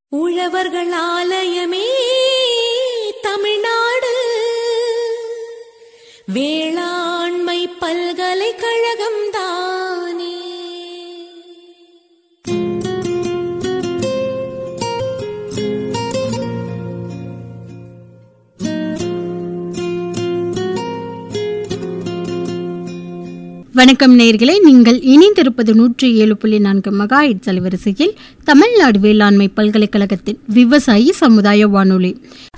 உழவர்கள் ஆலயமே தமிழ்நாடு வேளாண்மை பல்கலைக்கழகம் தானே வணக்கம் நேயர்களே நீங்கள் இணைந்திருப்பது நூற்றி ஏழு புள்ளி நான்கு மெகா இட்ஸ் அலைவரிசையில் தமிழ்நாடு வேளாண்மை பல்கலைக்கழகத்தின் விவசாயி சமுதாய வானொலி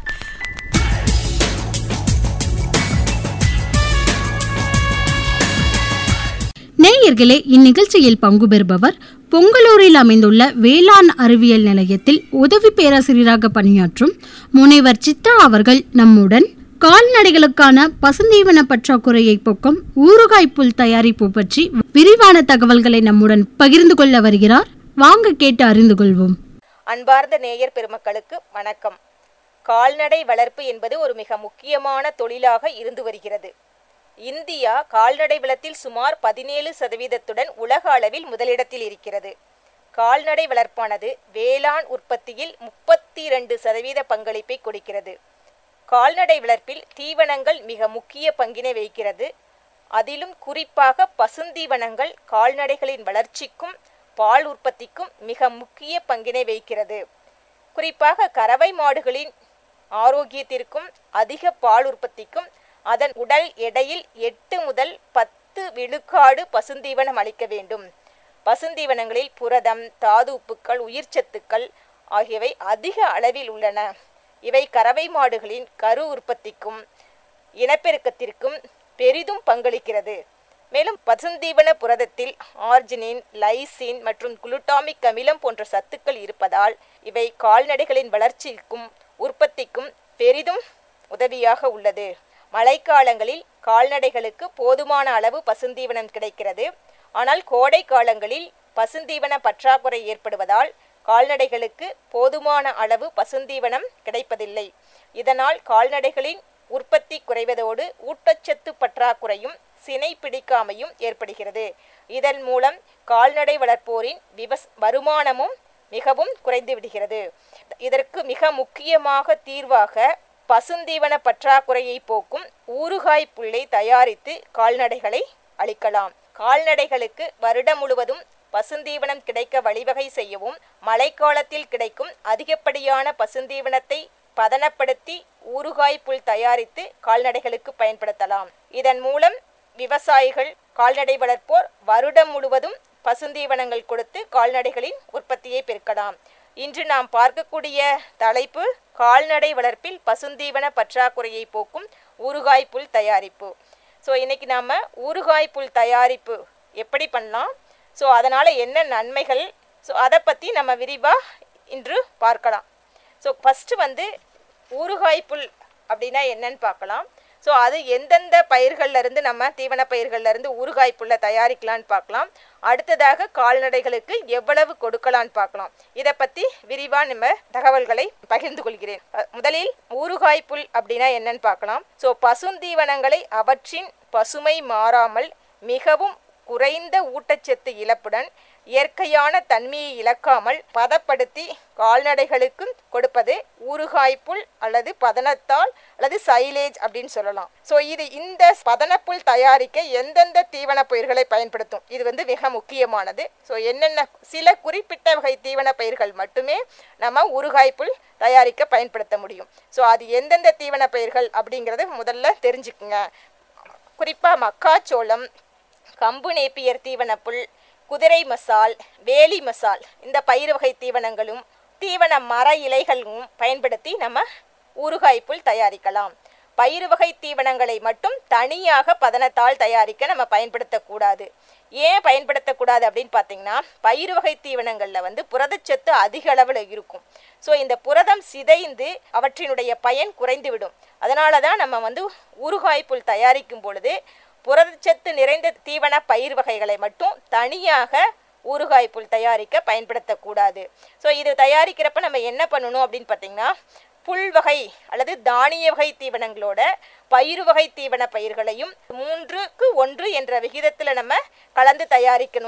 நேயர்களே இந்நிகழ்ச்சியில் பங்கு பெறுபவர் பொங்கலூரில் அமைந்துள்ள வேளாண் அறிவியல் நிலையத்தில் உதவி பேராசிரியராக பணியாற்றும் முனைவர் சித்ரா அவர்கள் நம்முடன் கால்நடைகளுக்கான பசுந்தீவன பற்றாக்குறையை போக்கும் ஊறுகாய் புல் தயாரிப்பு பற்றி விரிவான தகவல்களை நம்முடன் பகிர்ந்து கொள்ள வருகிறார் வாங்க கேட்டு அறிந்து கொள்வோம் அன்பார்ந்த நேயர் பெருமக்களுக்கு வணக்கம் கால்நடை வளர்ப்பு என்பது ஒரு மிக முக்கியமான தொழிலாக இருந்து வருகிறது இந்தியா கால்நடை வளத்தில் சுமார் பதினேழு சதவீதத்துடன் உலக அளவில் முதலிடத்தில் இருக்கிறது கால்நடை வளர்ப்பானது வேளாண் உற்பத்தியில் முப்பத்தி இரண்டு சதவீத பங்களிப்பை கொடுக்கிறது கால்நடை வளர்ப்பில் தீவனங்கள் மிக முக்கிய பங்கினை வகிக்கிறது அதிலும் குறிப்பாக பசுந்தீவனங்கள் கால்நடைகளின் வளர்ச்சிக்கும் பால் உற்பத்திக்கும் மிக முக்கிய பங்கினை வகிக்கிறது குறிப்பாக கறவை மாடுகளின் ஆரோக்கியத்திற்கும் அதிக பால் உற்பத்திக்கும் அதன் உடல் எடையில் எட்டு முதல் பத்து விழுக்காடு பசுந்தீவனம் அளிக்க வேண்டும் பசுந்தீவனங்களில் புரதம் தாது உப்புக்கள் உயிர்ச்சத்துக்கள் ஆகியவை அதிக அளவில் உள்ளன இவை கறவை மாடுகளின் கரு உற்பத்திக்கும் இனப்பெருக்கத்திற்கும் பெரிதும் பங்களிக்கிறது மேலும் பசுந்தீவன புரதத்தில் ஆர்ஜினின் லைசின் மற்றும் குளுட்டாமிக் அமிலம் போன்ற சத்துக்கள் இருப்பதால் இவை கால்நடைகளின் வளர்ச்சிக்கும் உற்பத்திக்கும் பெரிதும் உதவியாக உள்ளது மழைக்காலங்களில் கால்நடைகளுக்கு போதுமான அளவு பசுந்தீவனம் கிடைக்கிறது ஆனால் கோடை காலங்களில் பசுந்தீவன பற்றாக்குறை ஏற்படுவதால் கால்நடைகளுக்கு போதுமான அளவு பசுந்தீவனம் கிடைப்பதில்லை இதனால் கால்நடைகளின் உற்பத்தி குறைவதோடு ஊட்டச்சத்து பற்றாக்குறையும் சினை பிடிக்காமையும் ஏற்படுகிறது இதன் மூலம் கால்நடை வளர்ப்போரின் விவஸ் வருமானமும் மிகவும் குறைந்து விடுகிறது இதற்கு மிக முக்கியமாக தீர்வாக பசுந்தீவன பற்றாக்குறையை போக்கும் ஊறுகாய் புல்லை தயாரித்து கால்நடைகளை அளிக்கலாம் கால்நடைகளுக்கு வருடம் முழுவதும் பசுந்தீவனம் கிடைக்க வழிவகை செய்யவும் மழைக்காலத்தில் கிடைக்கும் அதிகப்படியான பசுந்தீவனத்தை பதனப்படுத்தி ஊறுகாய் புல் தயாரித்து கால்நடைகளுக்கு பயன்படுத்தலாம் இதன் மூலம் விவசாயிகள் கால்நடை வளர்ப்போர் வருடம் முழுவதும் பசுந்தீவனங்கள் கொடுத்து கால்நடைகளின் உற்பத்தியை பெருக்கலாம் இன்று நாம் பார்க்கக்கூடிய தலைப்பு கால்நடை வளர்ப்பில் பசுந்தீவன பற்றாக்குறையை போக்கும் ஊறுகாய் புல் தயாரிப்பு ஸோ இன்னைக்கு நாம் ஊறுகாய் புல் தயாரிப்பு எப்படி பண்ணலாம் ஸோ அதனால் என்ன நன்மைகள் ஸோ அதை பற்றி நம்ம விரிவாக இன்று பார்க்கலாம் ஸோ ஃபஸ்ட்டு வந்து ஊறுகாய் புல் அப்படின்னா என்னன்னு பார்க்கலாம் ஸோ அது எந்தெந்த பயிர்கள்ல இருந்து நம்ம தீவன பயிர்கள்ல இருந்து ஊறுகாய் புல்லை தயாரிக்கலான்னு பார்க்கலாம் அடுத்ததாக கால்நடைகளுக்கு எவ்வளவு கொடுக்கலான்னு பார்க்கலாம் இதை பற்றி விரிவாக நம்ம தகவல்களை பகிர்ந்து கொள்கிறேன் அஹ், முதலில் ஊறுகாய் புல் அப்படின்னா என்னன்னு பார்க்கலாம் ஸோ பசுந்தீவனங்களை அவற்றின் பசுமை மாறாமல் மிகவும் குறைந்த ஊட்டச்சத்து இழப்புடன் இயற்கையான தன்மையை இழக்காமல் பதப்படுத்தி கால்நடைகளுக்கு கொடுப்பது ஊறுகாய்ப்புல் அல்லது பதனத்தால் அல்லது சைலேஜ் அப்படின்னு சொல்லலாம் ஸோ இது இந்த பதனப்புல் தயாரிக்க எந்தெந்த தீவன பயிர்களை பயன்படுத்தும் இது வந்து மிக முக்கியமானது ஸோ என்னென்ன சில குறிப்பிட்ட வகை தீவன பயிர்கள் மட்டுமே நம்ம ஊறுகாய்ப்புல் தயாரிக்க பயன்படுத்த முடியும் ஸோ அது எந்தெந்த தீவன பயிர்கள் அப்படிங்கிறத முதல்ல தெரிஞ்சுக்குங்க குறிப்பாக மக்காச்சோளம் கம்பு நேப்பியர் தீவனப்புல் குதிரை மசால் வேலி மசால் இந்த பயிர் வகை தீவனங்களும் தீவன மர இலைகளும் பயன்படுத்தி நம்ம ஊறுகாய் புல் தயாரிக்கலாம் பயிர் வகை தீவனங்களை மட்டும் தனியாக பதனத்தால் தயாரிக்க நம்ம பயன்படுத்தக்கூடாது ஏன் பயன்படுத்தக்கூடாது அப்படின்னு பார்த்தீங்கன்னா பயிர் வகை தீவனங்களில் வந்து புரதச்சத்து அதிக அளவில் இருக்கும் ஸோ இந்த புரதம் சிதைந்து அவற்றினுடைய பயன் குறைந்துவிடும் அதனால தான் நம்ம வந்து ஊறுகாய் புல் தயாரிக்கும் பொழுது புரதச்சத்து நிறைந்த தீவன பயிர் வகைகளை மட்டும் தனியாக ஊறுகாய் புல் தயாரிக்க பயன்படுத்தக்கூடாது ஸோ இது தயாரிக்கிறப்ப நம்ம என்ன பண்ணணும் அப்படின்னு பார்த்தீங்கன்னா புல் வகை அல்லது தானிய வகை தீவனங்களோட பயிறு வகை தீவன பயிர்களையும் மூன்றுக்கு ஒன்று என்ற விகிதத்தில் நம்ம கலந்து தயாரிக்கணும்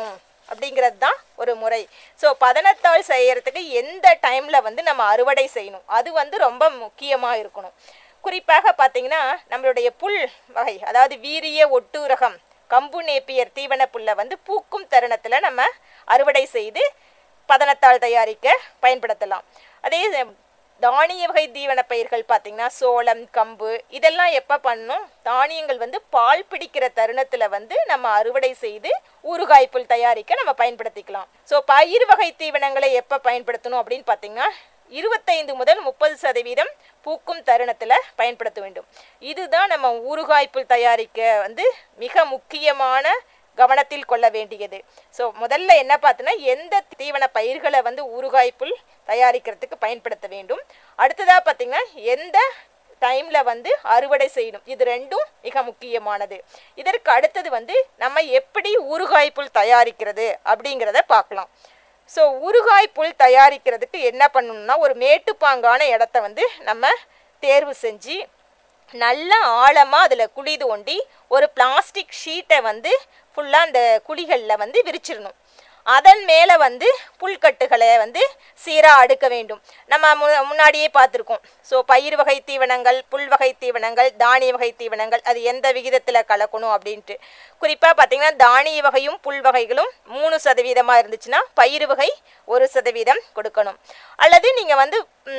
அப்படிங்கிறது தான் ஒரு முறை ஸோ பதனத்தாள் செய்யறதுக்கு எந்த டைமில் வந்து நம்ம அறுவடை செய்யணும் அது வந்து ரொம்ப முக்கியமாக இருக்கணும் குறிப்பாக பார்த்தீங்கன்னா நம்மளுடைய புல் வகை அதாவது வீரிய ஒட்டு ரகம் கம்பு நேப்பியர் தீவன புல்லை வந்து பூக்கும் தருணத்தில் நம்ம அறுவடை செய்து பதனத்தாள் தயாரிக்க பயன்படுத்தலாம் அதே தானிய வகை தீவன பயிர்கள் பார்த்தீங்கன்னா சோளம் கம்பு இதெல்லாம் எப்போ பண்ணணும் தானியங்கள் வந்து பால் பிடிக்கிற தருணத்தில் வந்து நம்ம அறுவடை செய்து ஊறுகாய் புல் தயாரிக்க நம்ம பயன்படுத்திக்கலாம் ஸோ பயிர் வகை தீவனங்களை எப்போ பயன்படுத்தணும் அப்படின்னு பார்த்தீங்கன்னா இருபத்தைந்து முதல் முப்பது சதவீதம் பூக்கும் தருணத்தில் பயன்படுத்த வேண்டும் இதுதான் நம்ம ஊறுகாய் புல் தயாரிக்க வந்து மிக முக்கியமான கவனத்தில் கொள்ள வேண்டியது ஸோ முதல்ல என்ன பார்த்தோன்னா எந்த தீவன பயிர்களை வந்து ஊறுகாய் புல் தயாரிக்கிறதுக்கு பயன்படுத்த வேண்டும் அடுத்ததாக பார்த்தீங்கன்னா எந்த டைமில் வந்து அறுவடை செய்யணும் இது ரெண்டும் மிக முக்கியமானது இதற்கு அடுத்தது வந்து நம்ம எப்படி ஊறுகாய் புல் தயாரிக்கிறது அப்படிங்கிறத பார்க்கலாம் ஸோ ஊறுகாய் புல் தயாரிக்கிறதுக்கு என்ன பண்ணணும்னா ஒரு மேட்டுப்பாங்கான இடத்த வந்து நம்ம தேர்வு செஞ்சு நல்ல ஆழமாக அதில் குழி தோண்டி ஒரு பிளாஸ்டிக் ஷீட்டை வந்து ஃபுல்லாக அந்த குழிகளில் வந்து விரிச்சிடணும் அதன் மேலே வந்து புல்கட்டுகளை வந்து சீராக அடுக்க வேண்டும் நம்ம மு முன்னாடியே பார்த்துருக்கோம் ஸோ பயிர் வகை தீவனங்கள் புல் வகை தீவனங்கள் தானிய வகை தீவனங்கள் அது எந்த விகிதத்தில் கலக்கணும் அப்படின்ட்டு குறிப்பாக பார்த்தீங்கன்னா தானிய வகையும் புல் வகைகளும் மூணு சதவீதமாக இருந்துச்சுன்னா பயிர் வகை ஒரு சதவீதம் கொடுக்கணும் அல்லது நீங்கள் வந்து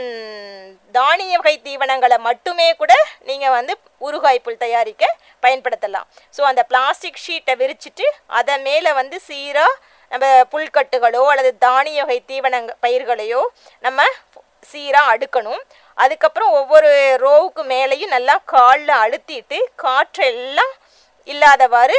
தானிய வகை தீவனங்களை மட்டுமே கூட நீங்கள் வந்து ஊறுகாய் புல் தயாரிக்க பயன்படுத்தலாம் ஸோ அந்த பிளாஸ்டிக் ஷீட்டை விரிச்சிட்டு அதை மேலே வந்து சீராக நம்ம புல்கட்டுகளோ அல்லது தானிய வகை தீவனங்க பயிர்களையோ நம்ம சீராக அடுக்கணும் அதுக்கப்புறம் ஒவ்வொரு ரோவுக்கு மேலேயும் நல்லா காலில் அழுத்திட்டு காற்றெல்லாம் இல்லாதவாறு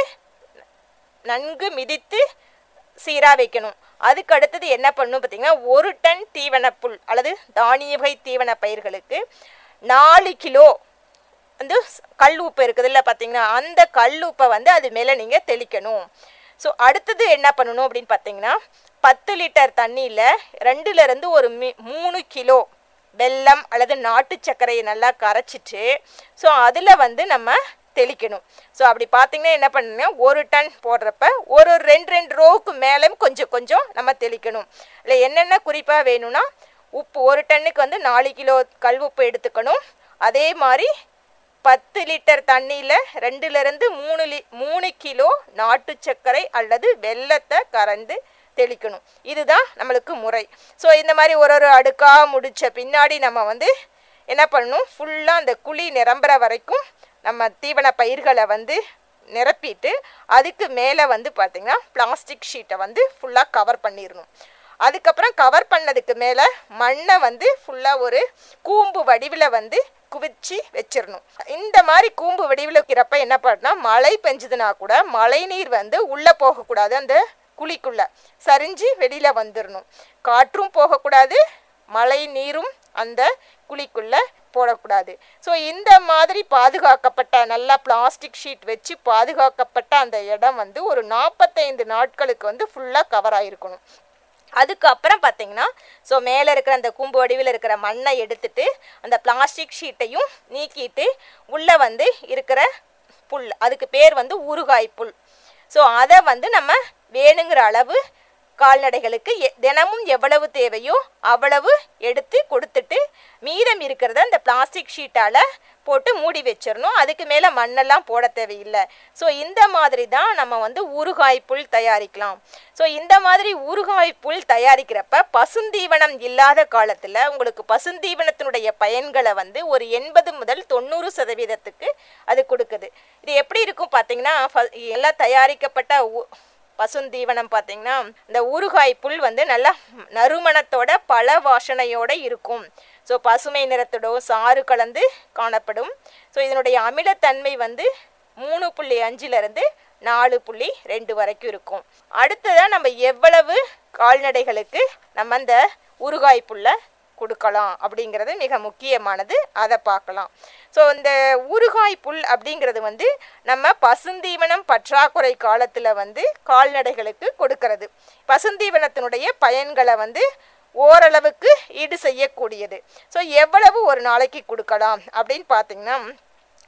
நன்கு மிதித்து சீராக வைக்கணும் அதுக்கு அடுத்தது என்ன பண்ணும் பார்த்தீங்கன்னா ஒரு டன் தீவன புல் அல்லது தானிய வகை தீவன பயிர்களுக்கு நாலு கிலோ வந்து கல் உப்பு இருக்குதுல்ல பார்த்தீங்கன்னா அந்த கல் உப்பை வந்து அது மேலே நீங்கள் தெளிக்கணும் ஸோ அடுத்தது என்ன பண்ணணும் அப்படின்னு பார்த்தீங்கன்னா பத்து லிட்டர் தண்ணியில் ரெண்டுலேருந்து ஒரு மீ மூணு கிலோ வெல்லம் அல்லது நாட்டு சர்க்கரையை நல்லா கரைச்சிட்டு ஸோ அதில் வந்து நம்ம தெளிக்கணும் ஸோ அப்படி பார்த்தீங்கன்னா என்ன பண்ணுங்கன்னா ஒரு டன் போடுறப்ப ஒரு ரெண்டு ரெண்டு ரோவுக்கு மேலே கொஞ்சம் கொஞ்சம் நம்ம தெளிக்கணும் இல்லை என்னென்ன குறிப்பாக வேணும்னா உப்பு ஒரு டன்னுக்கு வந்து நாலு கிலோ கல் உப்பு எடுத்துக்கணும் அதே மாதிரி பத்து லிட்டர் தண்ணியில் ரெண்டுலேருந்து மூணு லி மூணு கிலோ நாட்டு சர்க்கரை அல்லது வெல்லத்தை கறந்து தெளிக்கணும் இதுதான் நம்மளுக்கு முறை ஸோ இந்த மாதிரி ஒரு ஒரு அடுக்காக முடித்த பின்னாடி நம்ம வந்து என்ன பண்ணணும் ஃபுல்லாக அந்த குழி நிரம்புற வரைக்கும் நம்ம தீவன பயிர்களை வந்து நிரப்பிட்டு அதுக்கு மேலே வந்து பார்த்திங்கன்னா பிளாஸ்டிக் ஷீட்டை வந்து ஃபுல்லாக கவர் பண்ணிடணும் அதுக்கப்புறம் கவர் பண்ணதுக்கு மேலே மண்ணை வந்து ஃபுல்லாக ஒரு கூம்பு வடிவில் வந்து குவிச்சு வச்சிடணும் இந்த மாதிரி கூம்பு வடிவில் வைக்கிறப்ப என்ன பண்ணா மழை பெஞ்சதுன்னா கூட மழை நீர் வந்து உள்ளே போகக்கூடாது அந்த குழிக்குள்ள சரிஞ்சு வெளியில் வந்துடணும் காற்றும் போகக்கூடாது மழை நீரும் அந்த குழிக்குள்ள போடக்கூடாது ஸோ இந்த மாதிரி பாதுகாக்கப்பட்ட நல்லா பிளாஸ்டிக் ஷீட் வச்சு பாதுகாக்கப்பட்ட அந்த இடம் வந்து ஒரு நாற்பத்தைந்து நாட்களுக்கு வந்து ஃபுல்லாக கவர் ஆகிருக்கணும் அதுக்கப்புறம் பார்த்தீங்கன்னா ஸோ மேலே இருக்கிற அந்த கூம்பு வடிவில் இருக்கிற மண்ணை எடுத்துட்டு அந்த பிளாஸ்டிக் ஷீட்டையும் நீக்கிட்டு உள்ளே வந்து இருக்கிற புல் அதுக்கு பேர் வந்து ஊறுகாய் புல் ஸோ அதை வந்து நம்ம வேணுங்கிற அளவு கால்நடைகளுக்கு எ தினமும் எவ்வளவு தேவையோ அவ்வளவு எடுத்து கொடுத்துட்டு மீதம் இருக்கிறத அந்த பிளாஸ்டிக் ஷீட்டால் போட்டு மூடி வச்சிடணும் அதுக்கு மேலே மண்ணெல்லாம் போட தேவையில்லை ஸோ இந்த மாதிரி தான் நம்ம வந்து ஊறுகாய் புல் தயாரிக்கலாம் ஸோ இந்த மாதிரி ஊறுகாய் புல் தயாரிக்கிறப்ப பசுந்தீவனம் இல்லாத காலத்தில் உங்களுக்கு பசுந்தீவனத்தினுடைய பயன்களை வந்து ஒரு எண்பது முதல் தொண்ணூறு சதவீதத்துக்கு அது கொடுக்குது இது எப்படி இருக்கும் பார்த்தீங்கன்னா எல்லாம் தயாரிக்கப்பட்ட பசுந்தீவனம் பார்த்தீங்கன்னா இந்த ஊறுகாய் புல் வந்து நல்லா நறுமணத்தோட பல வாசனையோட இருக்கும் ஸோ பசுமை நிறத்தோட சாறு கலந்து காணப்படும் ஸோ இதனுடைய அமிலத்தன்மை வந்து மூணு புள்ளி அஞ்சுலேருந்து நாலு புள்ளி ரெண்டு வரைக்கும் இருக்கும் அடுத்ததாக நம்ம எவ்வளவு கால்நடைகளுக்கு நம்ம அந்த ஊறுகாய் புல்லை கொடுக்கலாம் அப்படிங்கிறது மிக முக்கியமானது அதை பார்க்கலாம் ஸோ இந்த ஊறுகாய் புல் அப்படிங்கிறது வந்து நம்ம பசுந்தீவனம் பற்றாக்குறை காலத்தில் வந்து கால்நடைகளுக்கு கொடுக்கறது பசுந்தீவனத்தினுடைய பயன்களை வந்து ஓரளவுக்கு ஈடு செய்யக்கூடியது ஸோ எவ்வளவு ஒரு நாளைக்கு கொடுக்கலாம் அப்படின்னு பார்த்தீங்கன்னா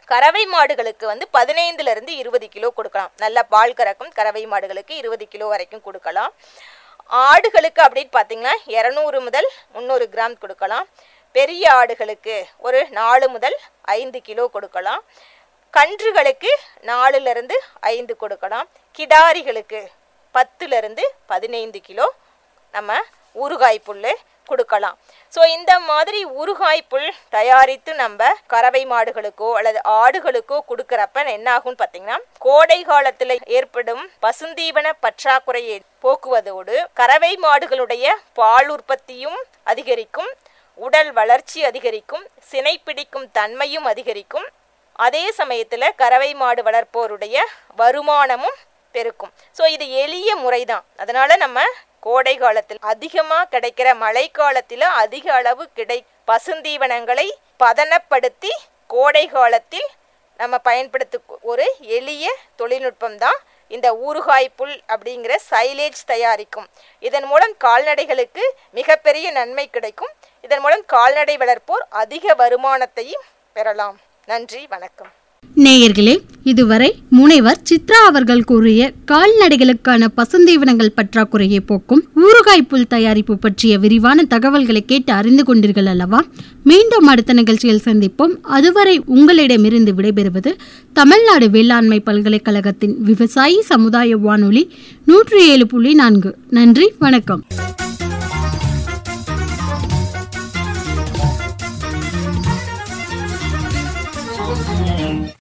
கறவை மாடுகளுக்கு வந்து பதினைந்துல இருந்து இருபது கிலோ கொடுக்கலாம் நல்ல பால் கறக்கும் கறவை மாடுகளுக்கு இருபது கிலோ வரைக்கும் கொடுக்கலாம் ஆடுகளுக்கு அப்படின்னு பார்த்தீங்கன்னா இரநூறு முதல் முந்நூறு கிராம் கொடுக்கலாம் பெரிய ஆடுகளுக்கு ஒரு நாலு முதல் ஐந்து கிலோ கொடுக்கலாம் கன்றுகளுக்கு நாலுலேருந்து ஐந்து கொடுக்கலாம் கிடாரிகளுக்கு பத்துலேருந்து பதினைந்து கிலோ நம்ம ஊறுகாய் புல் கொடுக்கலாம் ஸோ இந்த மாதிரி ஊறுகாய் புல் தயாரித்து நம்ம கறவை மாடுகளுக்கோ அல்லது ஆடுகளுக்கோ கொடுக்குறப்ப என்ன ஆகும்னு பார்த்தீங்கன்னா கோடை காலத்தில் ஏற்படும் பசுந்தீவன பற்றாக்குறையை போக்குவதோடு கறவை மாடுகளுடைய பால் உற்பத்தியும் அதிகரிக்கும் உடல் வளர்ச்சி அதிகரிக்கும் சினை பிடிக்கும் தன்மையும் அதிகரிக்கும் அதே சமயத்தில் கறவை மாடு வளர்ப்போருடைய வருமானமும் பெருக்கும் ஸோ இது எளிய முறை தான் அதனால நம்ம கோடை காலத்தில் அதிகமாக கிடைக்கிற மழை காலத்தில் அதிக அளவு கிடை பசுந்தீவனங்களை பதனப்படுத்தி கோடை காலத்தில் நம்ம பயன்படுத்த ஒரு எளிய தொழில்நுட்பம் தான் இந்த ஊறுகாய் புல் அப்படிங்கிற சைலேஜ் தயாரிக்கும் இதன் மூலம் கால்நடைகளுக்கு மிகப்பெரிய நன்மை கிடைக்கும் இதன் மூலம் கால்நடை வளர்ப்போர் அதிக வருமானத்தையும் பெறலாம் நன்றி வணக்கம் நேயர்களே இதுவரை முனைவர் சித்ரா அவர்கள் கூறிய கால்நடைகளுக்கான பசுந்தீவனங்கள் பற்றாக்குறையை போக்கும் ஊறுகாய் புல் தயாரிப்பு பற்றிய விரிவான தகவல்களை கேட்டு அறிந்து கொண்டீர்கள் அல்லவா மீண்டும் அடுத்த நிகழ்ச்சியில் சந்திப்போம் அதுவரை உங்களிடமிருந்து விடைபெறுவது தமிழ்நாடு வேளாண்மை பல்கலைக்கழகத்தின் விவசாயி சமுதாய வானொலி நூற்றி ஏழு புள்ளி நான்கு நன்றி வணக்கம்